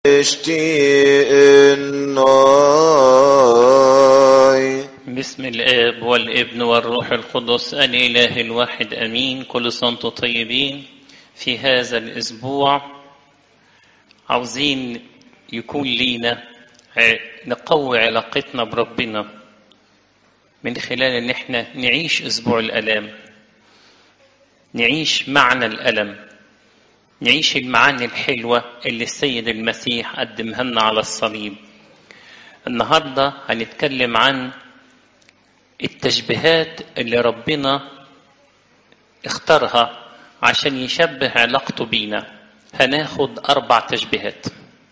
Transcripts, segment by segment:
اشتئناي بسم الآب والابن والروح القدس الإله الواحد أمين كل سنة وانتم طيبين في هذا الأسبوع عاوزين يكون لينا ع- نقوي علاقتنا بربنا من خلال ان احنا نعيش اسبوع الالام نعيش معنى الالم نعيش المعاني الحلوه اللي السيد المسيح قدمها لنا على الصليب النهارده هنتكلم عن التشبيهات اللي ربنا اختارها عشان يشبه علاقته بينا هناخد اربع تشبيهات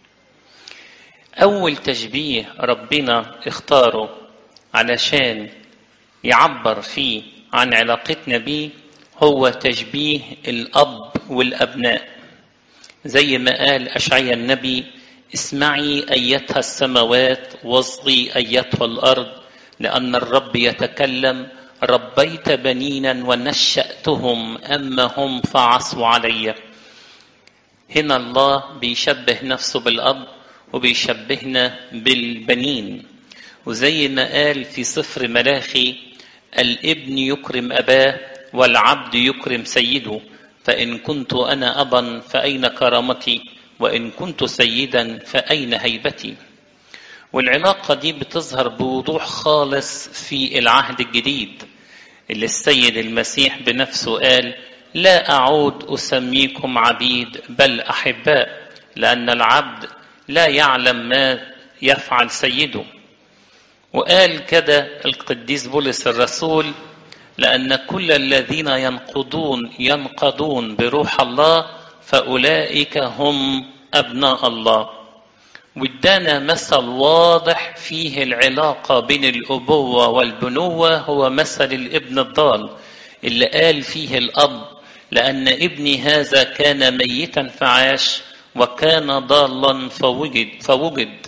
اول تشبيه ربنا اختاره علشان يعبر فيه عن علاقتنا بيه هو تشبيه الاب والابناء زي ما قال اشعيا النبي اسمعي ايتها السماوات واصغي ايتها الارض لان الرب يتكلم ربيت بنينا ونشاتهم اما هم فعصوا علي هنا الله بيشبه نفسه بالاب وبيشبهنا بالبنين وزي ما قال في سفر ملاخي الابن يكرم اباه والعبد يكرم سيده فان كنت انا ابا فاين كرامتي وان كنت سيدا فاين هيبتي والعلاقه دي بتظهر بوضوح خالص في العهد الجديد اللي السيد المسيح بنفسه قال لا اعود اسميكم عبيد بل احباء لان العبد لا يعلم ما يفعل سيده وقال كده القديس بولس الرسول لأن كل الذين ينقضون ينقضون بروح الله فأولئك هم أبناء الله وادانا مثل واضح فيه العلاقة بين الأبوة والبنوة هو مثل الابن الضال اللي قال فيه الأب لأن ابني هذا كان ميتا فعاش وكان ضالا فوجد فوجد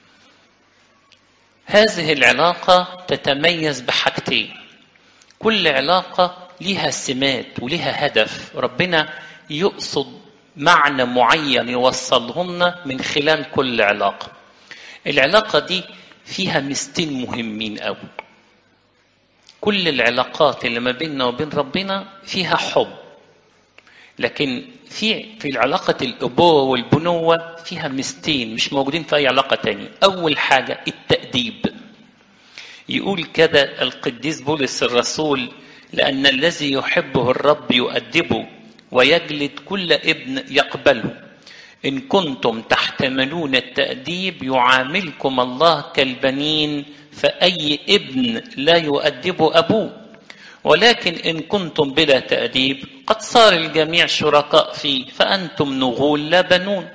هذه العلاقة تتميز بحاجتين كل علاقة لها سمات ولها هدف ربنا يقصد معنى معين يوصله لنا من خلال كل علاقة العلاقة دي فيها مستين مهمين أوي كل العلاقات اللي ما بيننا وبين ربنا فيها حب لكن في في علاقة الأبوة والبنوة فيها مستين مش موجودين في أي علاقة تانية أول حاجة التأديب يقول كده القديس بولس الرسول لأن الذي يحبه الرب يؤدبه ويجلد كل ابن يقبله إن كنتم تحتملون التأديب يعاملكم الله كالبنين فأي ابن لا يؤدب أبوه ولكن إن كنتم بلا تأديب قد صار الجميع شركاء فيه فأنتم نغول لا بنون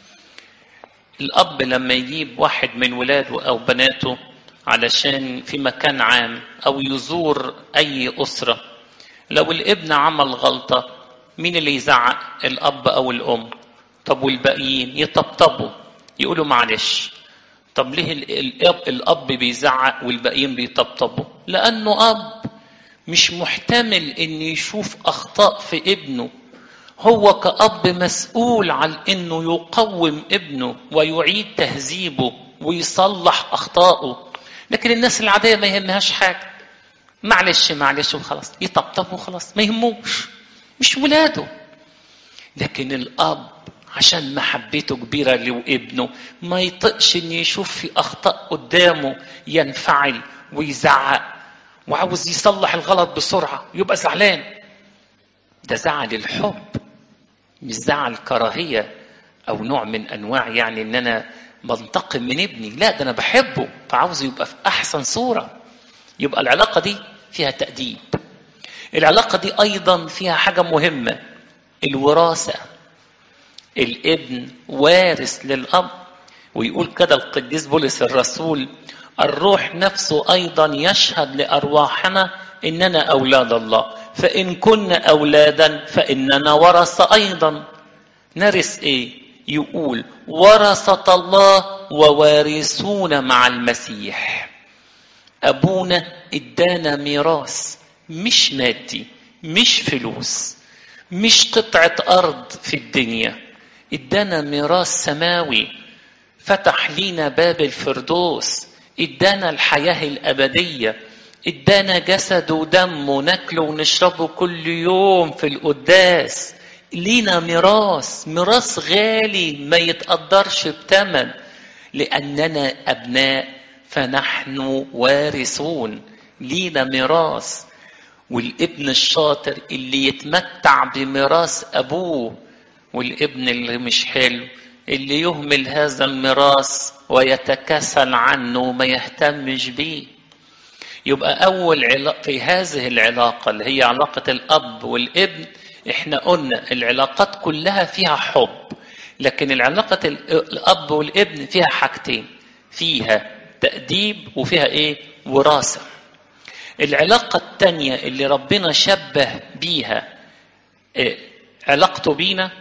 الأب لما يجيب واحد من ولاده أو بناته علشان في مكان عام أو يزور أي أسرة لو الابن عمل غلطة مين اللي يزعق الأب أو الأم طب والباقيين يطبطبوا يقولوا معلش طب ليه ال- الأب, الأب بيزعق والباقيين بيطبطبوا لأنه أب مش محتمل ان يشوف اخطاء في ابنه هو كأب مسؤول عن انه يقوم ابنه ويعيد تهذيبه ويصلح اخطائه لكن الناس العاديه ما يهمهاش حاجه معلش معلش وخلاص يطبطب وخلاص ما يهموش مش ولاده لكن الاب عشان محبته كبيرة لابنه ما يطقش ان يشوف في اخطاء قدامه ينفعل ويزعق وعاوز يصلح الغلط بسرعة يبقى زعلان ده زعل الحب مش زعل كراهية أو نوع من أنواع يعني إن أنا بنتقم من ابني لا ده أنا بحبه فعاوزه يبقى في أحسن صورة يبقى العلاقة دي فيها تأديب العلاقة دي أيضا فيها حاجة مهمة الوراثة الابن وارث للأب ويقول كده القديس بولس الرسول الروح نفسه أيضا يشهد لأرواحنا إننا أولاد الله فإن كنا أولادا فإننا ورثة أيضا نرث إيه؟ يقول ورثة الله ووارثون مع المسيح أبونا إدانا ميراث مش مادي مش فلوس مش قطعة أرض في الدنيا إدانا ميراث سماوي فتح لينا باب الفردوس ادانا الحياة الأبدية ادانا جسد ودم ناكله ونشربه كل يوم في القداس لينا ميراث ميراث غالي ما يتقدرش بتمن لأننا أبناء فنحن وارثون لينا ميراث والابن الشاطر اللي يتمتع بميراث أبوه والابن اللي مش حلو اللي يهمل هذا الميراث ويتكاسل عنه وما يهتمش بيه يبقى أول علاقة في هذه العلاقة اللي هي علاقة الأب والابن احنا قلنا العلاقات كلها فيها حب لكن العلاقة الأب والابن فيها حاجتين فيها تأديب وفيها إيه وراثة العلاقة التانية اللي ربنا شبه بيها إيه علاقته بينا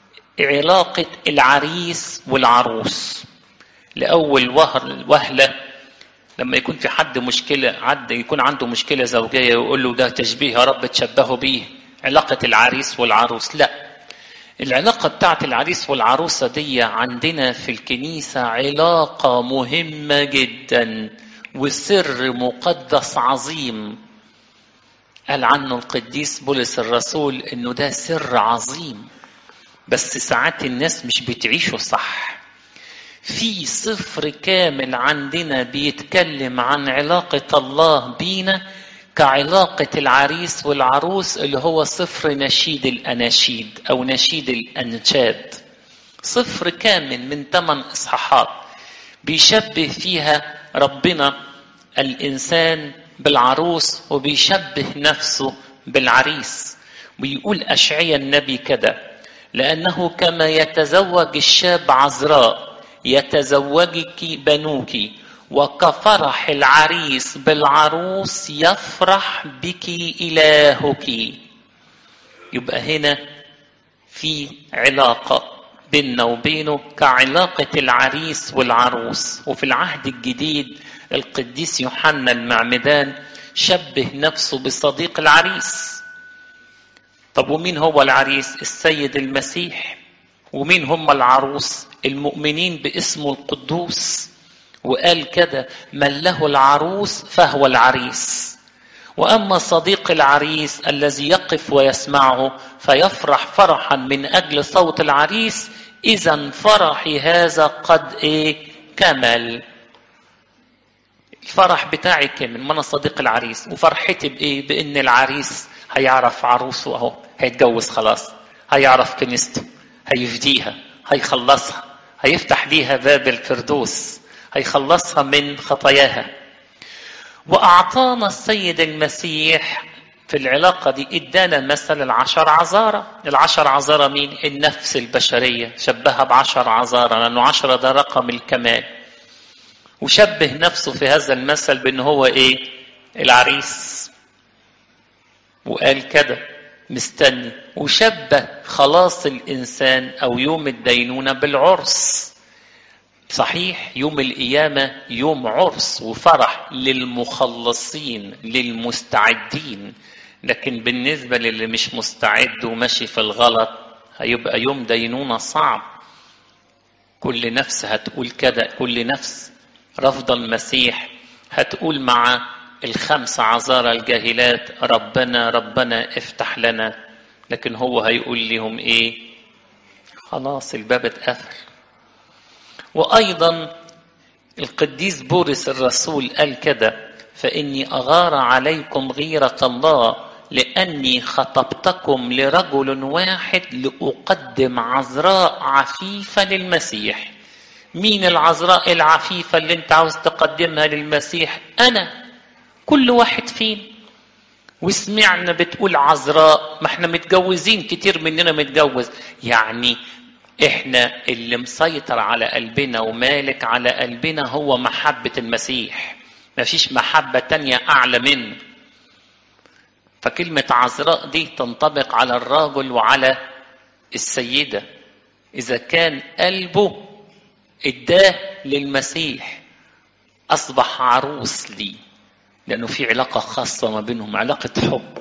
علاقة العريس والعروس لأول وهلة لما يكون في حد مشكلة عد يكون عنده مشكلة زوجية ويقول له ده تشبيه يا رب تشبهه بيه علاقة العريس والعروس لا العلاقة بتاعت العريس والعروسة دي عندنا في الكنيسة علاقة مهمة جدا وسر مقدس عظيم قال عنه القديس بولس الرسول انه ده سر عظيم بس ساعات الناس مش بتعيشه صح في صفر كامل عندنا بيتكلم عن علاقة الله بينا كعلاقة العريس والعروس اللي هو صفر نشيد الأناشيد أو نشيد الأنشاد صفر كامل من ثمان إصحاحات بيشبه فيها ربنا الإنسان بالعروس وبيشبه نفسه بالعريس ويقول أشعيا النبي كده لأنه كما يتزوج الشاب عذراء يتزوجك بنوك وكفرح العريس بالعروس يفرح بك إلهك يبقى هنا في علاقة بيننا وبينه كعلاقة العريس والعروس وفي العهد الجديد القديس يوحنا المعمدان شبه نفسه بصديق العريس طب ومين هو العريس السيد المسيح ومين هم العروس المؤمنين باسمه القدوس وقال كده من له العروس فهو العريس واما صديق العريس الذي يقف ويسمعه فيفرح فرحا من اجل صوت العريس اذا فرحي هذا قد ايه كمل الفرح بتاعي كامل ما انا صديق العريس وفرحتي بايه بان العريس هيعرف عروسه اهو هيتجوز خلاص هيعرف كنيسته هيفديها هيخلصها هيفتح ليها باب الفردوس هيخلصها من خطاياها وأعطانا السيد المسيح في العلاقة دي ادانا مثل العشر عذارى العشر عذارى مين النفس البشرية شبهها بعشر عذارى لأنه عشرة ده رقم الكمال وشبه نفسه في هذا المثل بأنه هو إيه العريس وقال كده مستني وشبه خلاص الإنسان أو يوم الدينونة بالعرس صحيح يوم القيامة يوم عرس وفرح للمخلصين للمستعدين لكن بالنسبة للي مش مستعد وماشي في الغلط هيبقى يوم دينونة صعب كل نفس هتقول كده كل نفس رفض المسيح هتقول مع الخمس عذارى الجاهلات ربنا ربنا افتح لنا لكن هو هيقول لهم ايه خلاص الباب اتقفل وايضا القديس بولس الرسول قال كده فاني اغار عليكم غيره الله لاني خطبتكم لرجل واحد لاقدم عذراء عفيفه للمسيح مين العذراء العفيفه اللي انت عاوز تقدمها للمسيح انا كل واحد فين وسمعنا بتقول عذراء ما احنا متجوزين كتير مننا متجوز يعني احنا اللي مسيطر على قلبنا ومالك على قلبنا هو محبة المسيح ما فيش محبة تانية أعلى منه فكلمة عذراء دي تنطبق على الرجل وعلى السيدة إذا كان قلبه اداه للمسيح أصبح عروس لي لأنه في علاقة خاصة ما بينهم علاقة حب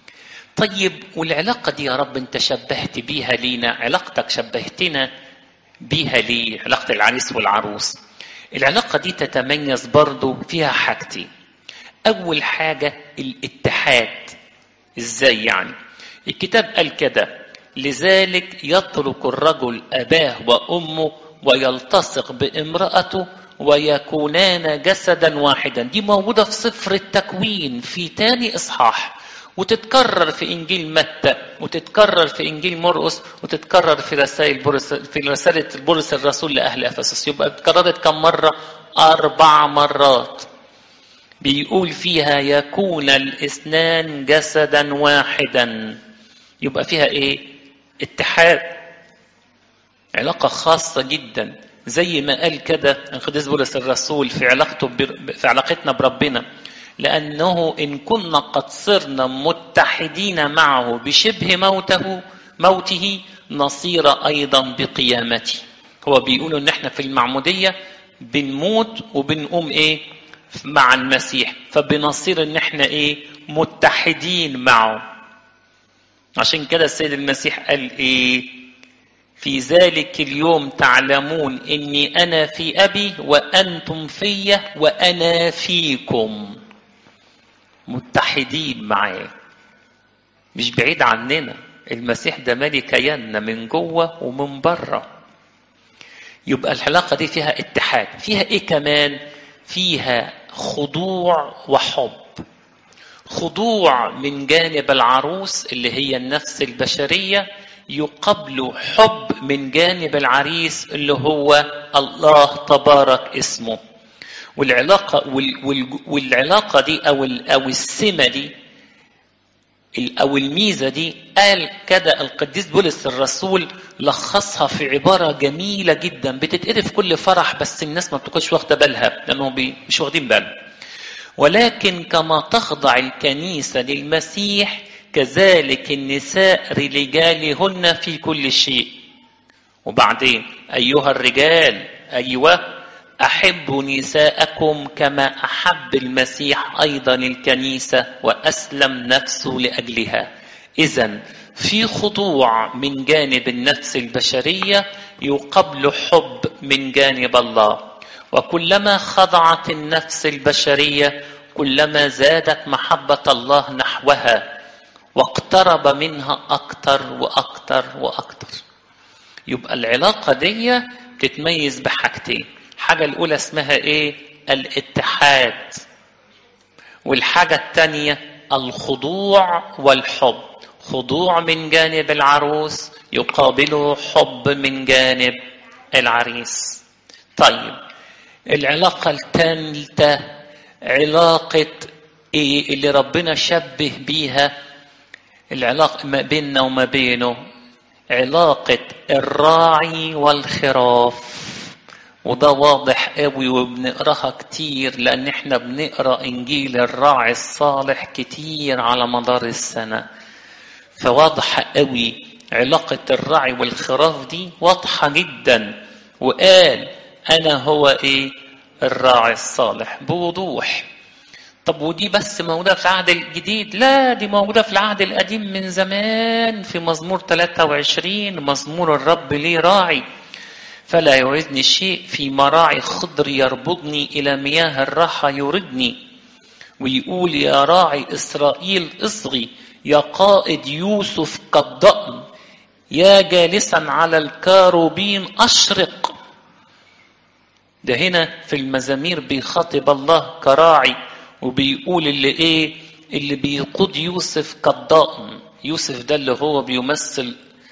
طيب والعلاقة دي يا رب أنت شبهت بيها لينا علاقتك شبهتنا بيها ليه علاقة العريس والعروس العلاقة دي تتميز برضو فيها حاجتين أول حاجة الاتحاد إزاي يعني الكتاب قال كده لذلك يترك الرجل أباه وأمه ويلتصق بامرأته ويكونان جسدا واحدا دي موجودة في سفر التكوين في تاني إصحاح وتتكرر في إنجيل متى وتتكرر في إنجيل مرقس وتتكرر في رسائل بولس في رسالة بولس الرسول لأهل أفسس يبقى اتكررت كم مرة؟ أربع مرات بيقول فيها يكون الاثنان جسدا واحدا يبقى فيها ايه اتحاد علاقة خاصة جدا زي ما قال كده القديس بولس الرسول في علاقته في علاقتنا بربنا لأنه إن كنا قد صرنا متحدين معه بشبه موته موته نصير أيضا بقيامته هو بيقول إن إحنا في المعمودية بنموت وبنقوم إيه مع المسيح فبنصير إن إحنا إيه متحدين معه عشان كده السيد المسيح قال إيه في ذلك اليوم تعلمون إني أنا في أبي وأنتم في وأنا فيكم متحدين معاه مش بعيد عننا المسيح ده مالي كياننا من جوه ومن بره يبقى العلاقه دي فيها اتحاد فيها ايه كمان فيها خضوع وحب خضوع من جانب العروس اللي هي النفس البشريه يقابل حب من جانب العريس اللي هو الله تبارك اسمه والعلاقة والعلاقة دي أو أو السمة دي أو الميزة دي قال كده القديس بولس الرسول لخصها في عبارة جميلة جدا بتتقري في كل فرح بس الناس ما بتكونش واخدة بالها لأنهم مش واخدين بالهم ولكن كما تخضع الكنيسة للمسيح كذلك النساء لرجالهن في كل شيء وبعدين أيها الرجال أيوه أحبوا نساءكم كما أحب المسيح أيضا الكنيسة وأسلم نفسه لأجلها إذا في خضوع من جانب النفس البشرية يقبل حب من جانب الله وكلما خضعت النفس البشرية كلما زادت محبة الله نحوها واقترب منها أكتر وأكتر وأكتر يبقى العلاقة دي تتميز بحاجتين الحاجة الأولى اسمها إيه؟ الاتحاد. والحاجة الثانية الخضوع والحب. خضوع من جانب العروس يقابله حب من جانب العريس. طيب العلاقة الثالثة علاقة إيه اللي ربنا شبه بيها العلاقة ما بيننا وما بينه علاقة الراعي والخراف. وده واضح قوي وبنقراها كتير لان احنا بنقرا انجيل الراعي الصالح كتير على مدار السنه فواضحه قوي علاقه الراعي والخراف دي واضحه جدا وقال انا هو ايه الراعي الصالح بوضوح طب ودي بس موجوده في العهد الجديد لا دي موجوده في العهد القديم من زمان في مزمور 23 مزمور الرب ليه راعي فلا يعوزني شيء في مراعي خضر يربضني إلى مياه الراحة يردني ويقول يا راعي إسرائيل اصغي يا قائد يوسف كالضأن يا جالسا على الكاروبين أشرق ده هنا في المزامير بيخاطب الله كراعي وبيقول اللي ايه اللي بيقود يوسف كالضأن يوسف ده اللي هو بيمثل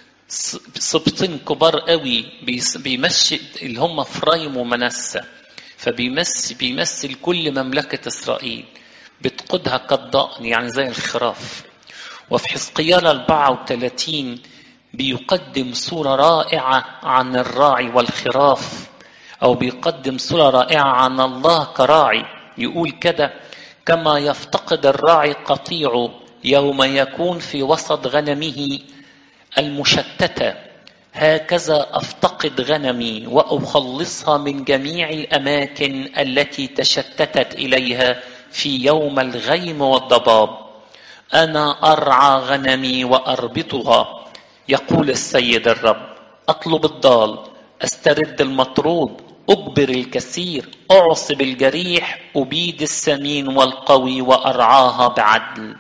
سبطين كبار قوي بيمشي اللي هم فرايم ومنسى فبيمثل بيمثل كل مملكة إسرائيل بتقودها كالضأن يعني زي الخراف وفي حزقيال 34 بيقدم صورة رائعة عن الراعي والخراف أو بيقدم صورة رائعة عن الله كراعي يقول كده كما يفتقد الراعي قطيعه يوم يكون في وسط غنمه المشتتة هكذا أفتقد غنمي وأخلصها من جميع الأماكن التي تشتتت إليها في يوم الغيم والضباب أنا أرعى غنمي وأربطها يقول السيد الرب أطلب الضال استرد المطرود اجبر الكثير اعصب الجريح ابيد السمين والقوي وارعاها بعدل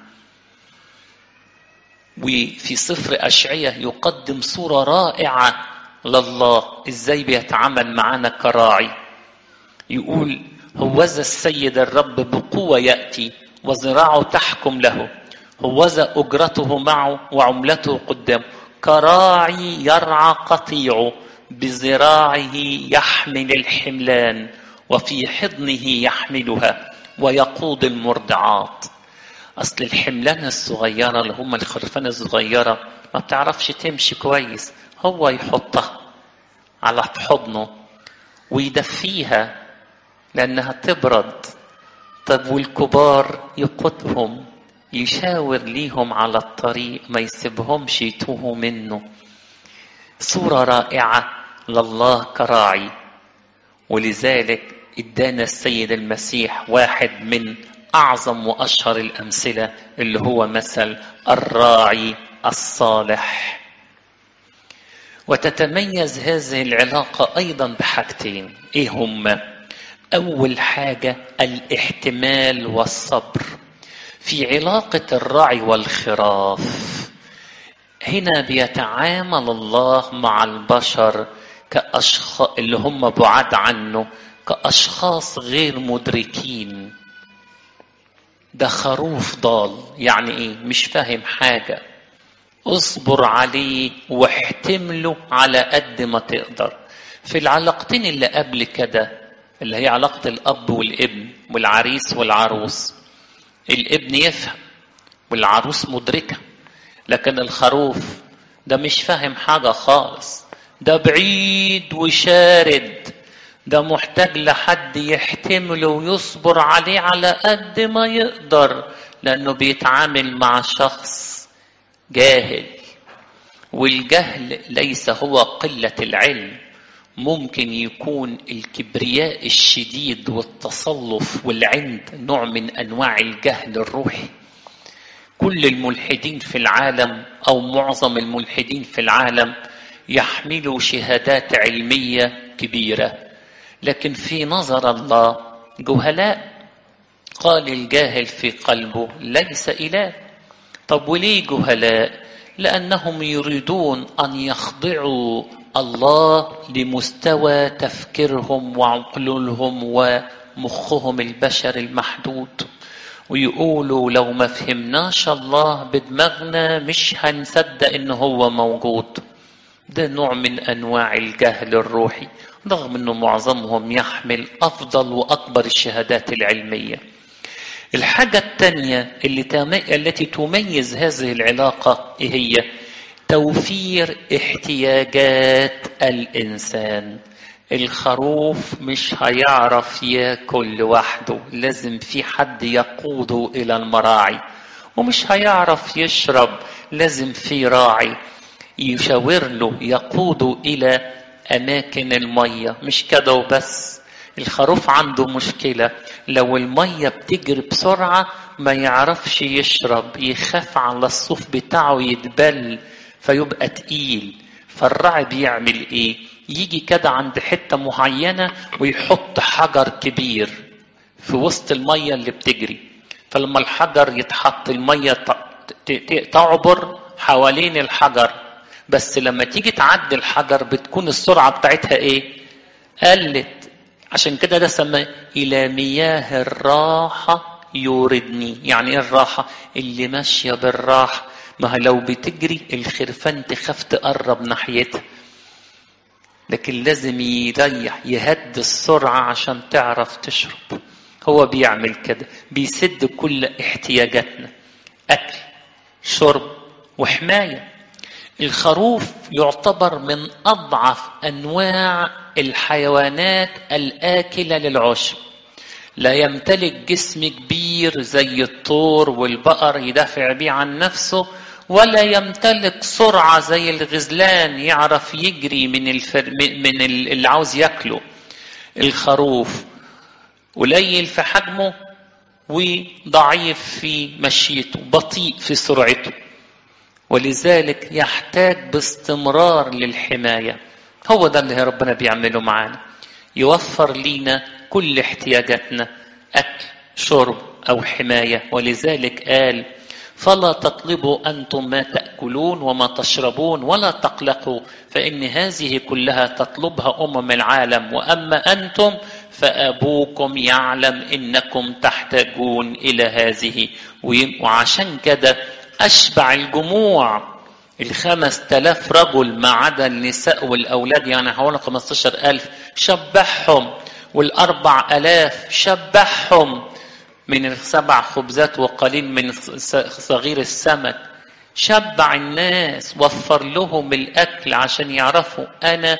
وفي سفر اشعية يقدم صورة رائعة لله ازاي بيتعامل معانا كراعي يقول هوذا السيد الرب بقوة يأتي وذراعه تحكم له هوذا أجرته معه وعملته قدامه كراعي يرعى قطيعه بذراعه يحمل الحملان وفي حضنه يحملها ويقود المرضعات أصل الحملان الصغيرة اللي هم الخرفان الصغيرة ما بتعرفش تمشي كويس هو يحطها على حضنه ويدفيها لأنها تبرد طب والكبار يقودهم يشاور ليهم على الطريق ما يسيبهمش يتوهوا منه صورة رائعة لله كراعي ولذلك ادانا السيد المسيح واحد من أعظم وأشهر الأمثلة اللي هو مثل الراعي الصالح وتتميز هذه العلاقة أيضا بحاجتين إيه هما؟ أول حاجة الاحتمال والصبر في علاقة الرعي والخراف هنا بيتعامل الله مع البشر كأشخاص اللي هم بعاد عنه كأشخاص غير مدركين ده خروف ضال يعني ايه مش فاهم حاجة اصبر عليه واحتمله على قد ما تقدر في العلاقتين اللي قبل كده اللي هي علاقة الأب والابن والعريس والعروس الابن يفهم والعروس مدركة لكن الخروف ده مش فاهم حاجة خالص ده بعيد وشارد ده محتاج لحد يحتمله ويصبر عليه على قد ما يقدر لأنه بيتعامل مع شخص جاهل والجهل ليس هو قلة العلم ممكن يكون الكبرياء الشديد والتصلف والعند نوع من انواع الجهل الروحي كل الملحدين في العالم او معظم الملحدين في العالم يحملوا شهادات علميه كبيره لكن في نظر الله جهلاء قال الجاهل في قلبه ليس اله طب وليه جهلاء لانهم يريدون ان يخضعوا الله لمستوى تفكيرهم وعقولهم ومخهم البشري المحدود ويقولوا لو ما فهمناش الله بدماغنا مش هنصدق ان هو موجود ده نوع من انواع الجهل الروحي رغم انه معظمهم يحمل افضل واكبر الشهادات العلميه الحاجه الثانيه اللي تمي... التي تميز هذه العلاقه إيه هي توفير احتياجات الانسان الخروف مش هيعرف ياكل لوحده لازم في حد يقوده الى المراعي ومش هيعرف يشرب لازم في راعي يشاور له يقوده الى اماكن الميه مش كده وبس الخروف عنده مشكله لو الميه بتجري بسرعه ما يعرفش يشرب يخاف على الصوف بتاعه يتبل فيبقى تقيل فالراعي بيعمل ايه يجي كده عند حتة معينة ويحط حجر كبير في وسط المية اللي بتجري فلما الحجر يتحط المية تعبر حوالين الحجر بس لما تيجي تعدي الحجر بتكون السرعة بتاعتها ايه قلت عشان كده ده سماه إلى مياه الراحة يوردني يعني ايه الراحة اللي ماشية بالراحة ما لو بتجري الخرفان تخاف تقرب ناحيتها لكن لازم يريح يهدي السرعة عشان تعرف تشرب هو بيعمل كده بيسد كل احتياجاتنا أكل شرب وحماية الخروف يعتبر من أضعف أنواع الحيوانات الآكلة للعشب لا يمتلك جسم كبير زي الطور والبقر يدافع بيه عن نفسه ولا يمتلك سرعة زي الغزلان يعرف يجري من الفر... من اللي عاوز ياكله الخروف قليل في حجمه وضعيف في مشيته بطيء في سرعته ولذلك يحتاج باستمرار للحماية هو ده اللي ربنا بيعمله معانا يوفر لينا كل احتياجاتنا أكل شرب أو حماية ولذلك قال فلا تطلبوا أنتم ما تأكلون وما تشربون ولا تقلقوا فإن هذه كلها تطلبها أمم العالم وأما أنتم فأبوكم يعلم إنكم تحتاجون إلى هذه وعشان كده أشبع الجموع الخمس تلاف رجل ما عدا النساء والأولاد يعني حوالي خمستاشر ألف شبعهم والأربع ألاف شبعهم من السبع خبزات وقليل من صغير السمك شبع الناس وفر لهم الأكل عشان يعرفوا أنا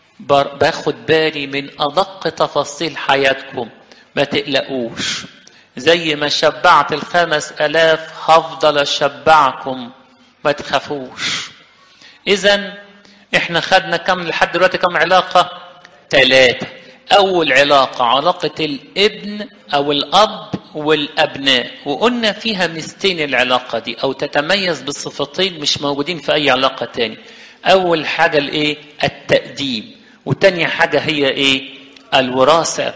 باخد بالي من أدق تفاصيل حياتكم ما تقلقوش زي ما شبعت الخمس ألاف هفضل أشبعكم ما تخافوش إذا إحنا خدنا كم لحد دلوقتي كم علاقة؟ ثلاثة أول علاقة علاقة الابن أو الأب والأبناء وقلنا فيها ميزتين العلاقة دي أو تتميز بصفتين مش موجودين في أي علاقة تاني أول حاجة الإيه؟ التأديب وتاني حاجة هي إيه؟ الوراثة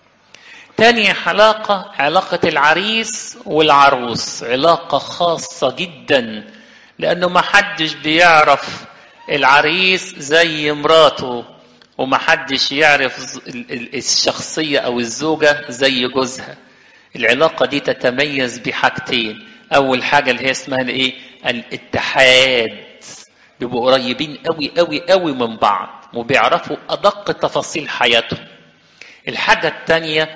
تاني علاقة علاقة العريس والعروس علاقة خاصة جدا لأنه ما حدش بيعرف العريس زي مراته وما حدش يعرف الشخصية أو الزوجة زي جوزها العلاقة دي تتميز بحاجتين أول حاجة اللي هي اسمها الإيه؟ الاتحاد بيبقوا قريبين قوي قوي قوي من بعض وبيعرفوا أدق تفاصيل حياتهم الحاجة الثانية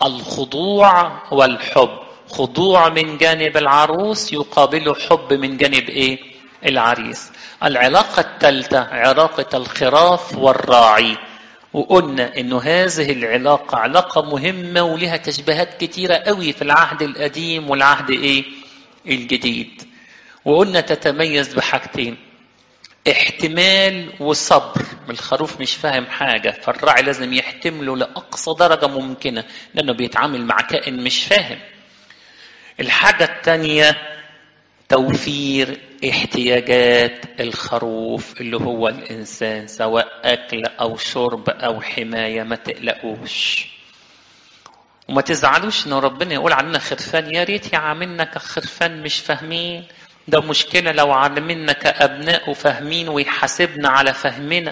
الخضوع والحب خضوع من جانب العروس يقابله حب من جانب ايه العريس العلاقة الثالثة علاقة الخراف والراعي وقلنا انه هذه العلاقة علاقة مهمة ولها تشبيهات كتيرة قوي في العهد القديم والعهد ايه الجديد وقلنا تتميز بحاجتين احتمال وصبر الخروف مش فاهم حاجة فالراعي لازم يحتمله لأقصى درجة ممكنة لأنه بيتعامل مع كائن مش فاهم الحاجة الثانية توفير احتياجات الخروف اللي هو الإنسان سواء أكل أو شرب أو حماية ما تقلقوش وما تزعلوش ان ربنا يقول عننا خرفان يا ريت يعاملنا كخرفان مش فاهمين ده مشكلة لو علمنا كأبناء وفاهمين ويحاسبنا على فهمنا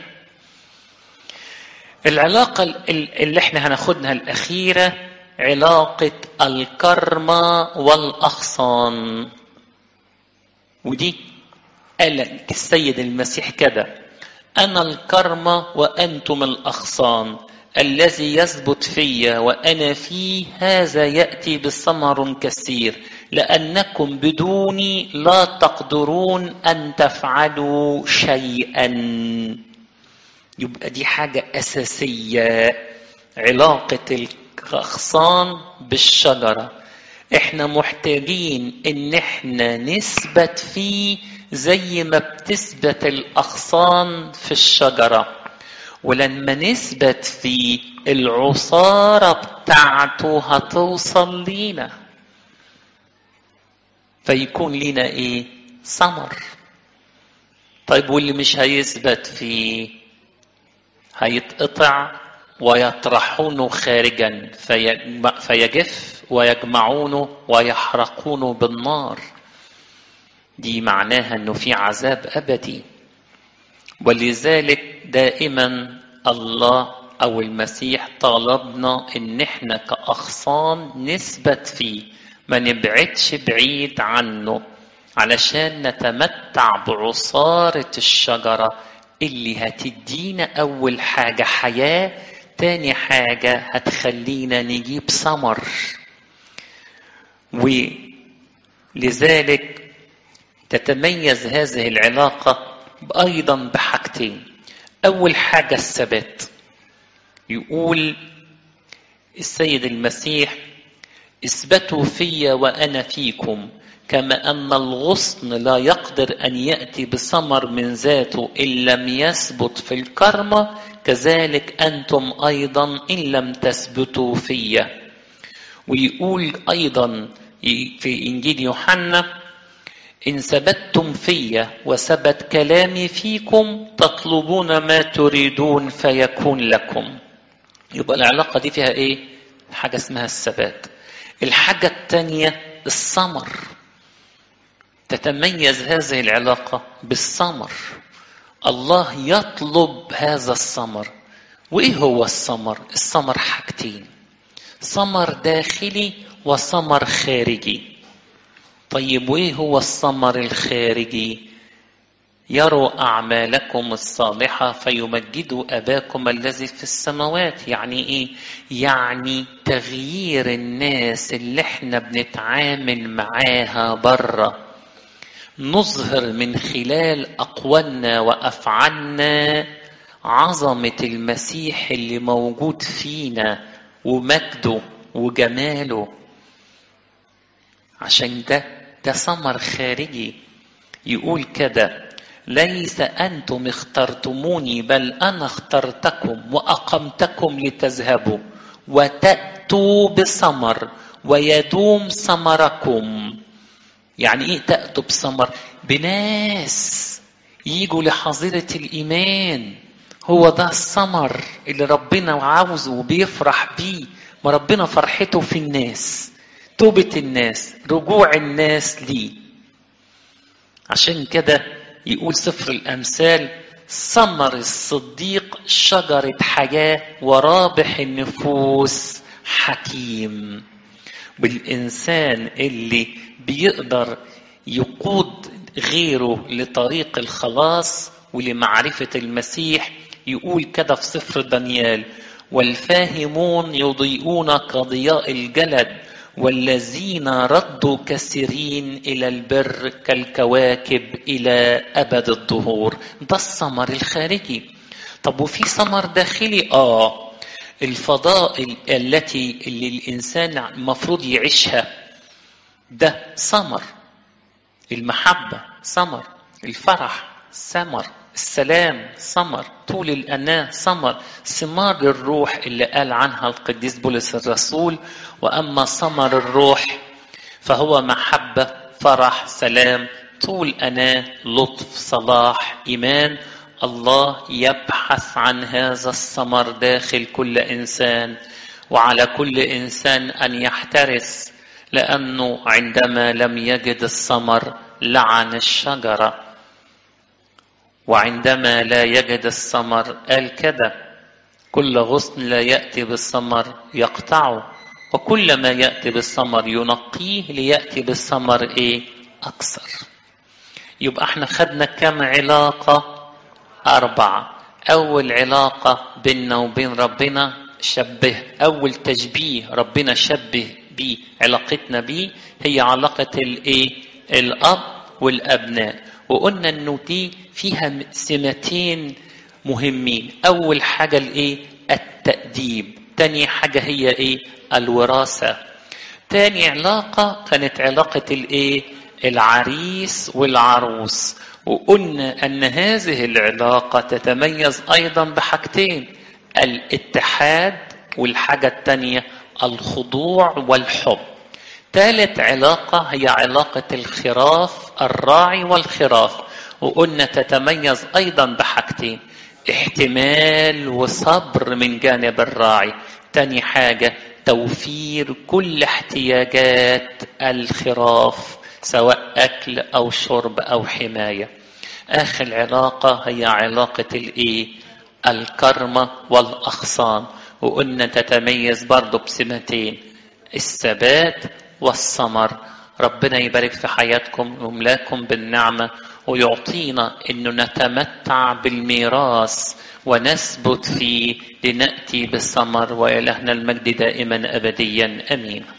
العلاقة اللي احنا هناخدها الأخيرة علاقة الكرمة والأغصان ودي قال السيد المسيح كده أنا الكرمة وأنتم الأغصان الذي يثبت في وأنا فيه هذا يأتي بثمر كثير لأنكم بدوني لا تقدرون أن تفعلوا شيئا يبقى دي حاجة أساسية علاقة الأغصان بالشجرة احنا محتاجين ان احنا نثبت فيه زي ما بتثبت الأغصان في الشجرة ولما نثبت فيه العصارة بتاعته هتوصل لينا فيكون لنا ايه ثمر طيب واللي مش هيثبت فيه هيتقطع ويطرحونه خارجا فيجف ويجمعونه ويحرقونه بالنار دي معناها انه في عذاب ابدي ولذلك دائما الله او المسيح طالبنا ان احنا كاغصان نثبت فيه ما نبعدش بعيد عنه علشان نتمتع بعصارة الشجرة اللي هتدينا أول حاجة حياة تاني حاجة هتخلينا نجيب ثمر ولذلك تتميز هذه العلاقة أيضا بحاجتين أول حاجة الثبات يقول السيد المسيح اثبتوا في وأنا فيكم كما أن الغصن لا يقدر أن يأتي بثمر من ذاته إن لم يثبت في الكرمة كذلك أنتم أيضا إن لم تثبتوا في ويقول أيضا في إنجيل يوحنا إن ثبتتم في وثبت كلامي فيكم تطلبون ما تريدون فيكون لكم يبقى العلاقة دي فيها إيه؟ حاجة اسمها الثبات الحاجة الثانية الثمر تتميز هذه العلاقة بالثمر الله يطلب هذا الثمر وإيه هو الثمر؟ الثمر حاجتين ثمر داخلي وثمر خارجي طيب وايه هو الثمر الخارجي يروا اعمالكم الصالحه فيمجدوا اباكم الذي في السماوات يعني ايه يعني تغيير الناس اللي احنا بنتعامل معاها بره نظهر من خلال اقوالنا وافعالنا عظمه المسيح اللي موجود فينا ومجده وجماله عشان ده ده ثمر خارجي يقول كده ليس انتم اخترتموني بل انا اخترتكم واقمتكم لتذهبوا وتاتوا بثمر ويدوم ثمركم يعني ايه تاتوا بثمر بناس يجوا لحظيره الايمان هو ده الثمر اللي ربنا عاوزه وبيفرح بيه ما ربنا فرحته في الناس توبة الناس رجوع الناس ليه عشان كده يقول سفر الأمثال ثمر الصديق شجرة حياة ورابح النفوس حكيم بالإنسان اللي بيقدر يقود غيره لطريق الخلاص ولمعرفة المسيح يقول كده في سفر دانيال والفاهمون يضيئون كضياء الجلد والذين ردوا كثيرين الى البر كالكواكب الى ابد الدهور ده الثمر الخارجي طب وفي ثمر داخلي اه الفضائل التي اللي الانسان المفروض يعيشها ده ثمر المحبه ثمر الفرح ثمر السلام ثمر طول الأناة ثمر ثمار الروح اللي قال عنها القديس بولس الرسول وأما ثمر الروح فهو محبة فرح سلام طول أناة لطف صلاح إيمان الله يبحث عن هذا الثمر داخل كل إنسان وعلى كل إنسان أن يحترس لأنه عندما لم يجد الثمر لعن الشجره وعندما لا يجد الثمر قال كده كل غصن لا يأتي بالثمر يقطعه وكل ما يأتي بالثمر ينقيه ليأتي بالثمر إيه أكثر يبقى احنا خدنا كم علاقة أربعة أول علاقة بيننا وبين ربنا شبه أول تشبيه ربنا شبه بيه علاقتنا بيه هي علاقة الإيه الأب والأبناء وقلنا انه دي فيها سمتين مهمين اول حاجه الايه التاديب تاني حاجه هي ايه الوراثه تاني علاقه كانت علاقه الايه العريس والعروس وقلنا ان هذه العلاقه تتميز ايضا بحاجتين الاتحاد والحاجه الثانيه الخضوع والحب ثالث علاقة هي علاقة الخراف الراعي والخراف وقلنا تتميز أيضا بحاجتين احتمال وصبر من جانب الراعي تاني حاجة توفير كل احتياجات الخراف سواء أكل أو شرب أو حماية آخر علاقة هي علاقة الإيه؟ الكرمة والأغصان وقلنا تتميز برضه بسمتين الثبات والثمر ربنا يبارك في حياتكم ويملاكم بالنعمة ويعطينا أنه نتمتع بالميراث ونثبت فيه لنأتي بالثمر وإلهنا المجد دائما أبديا أمين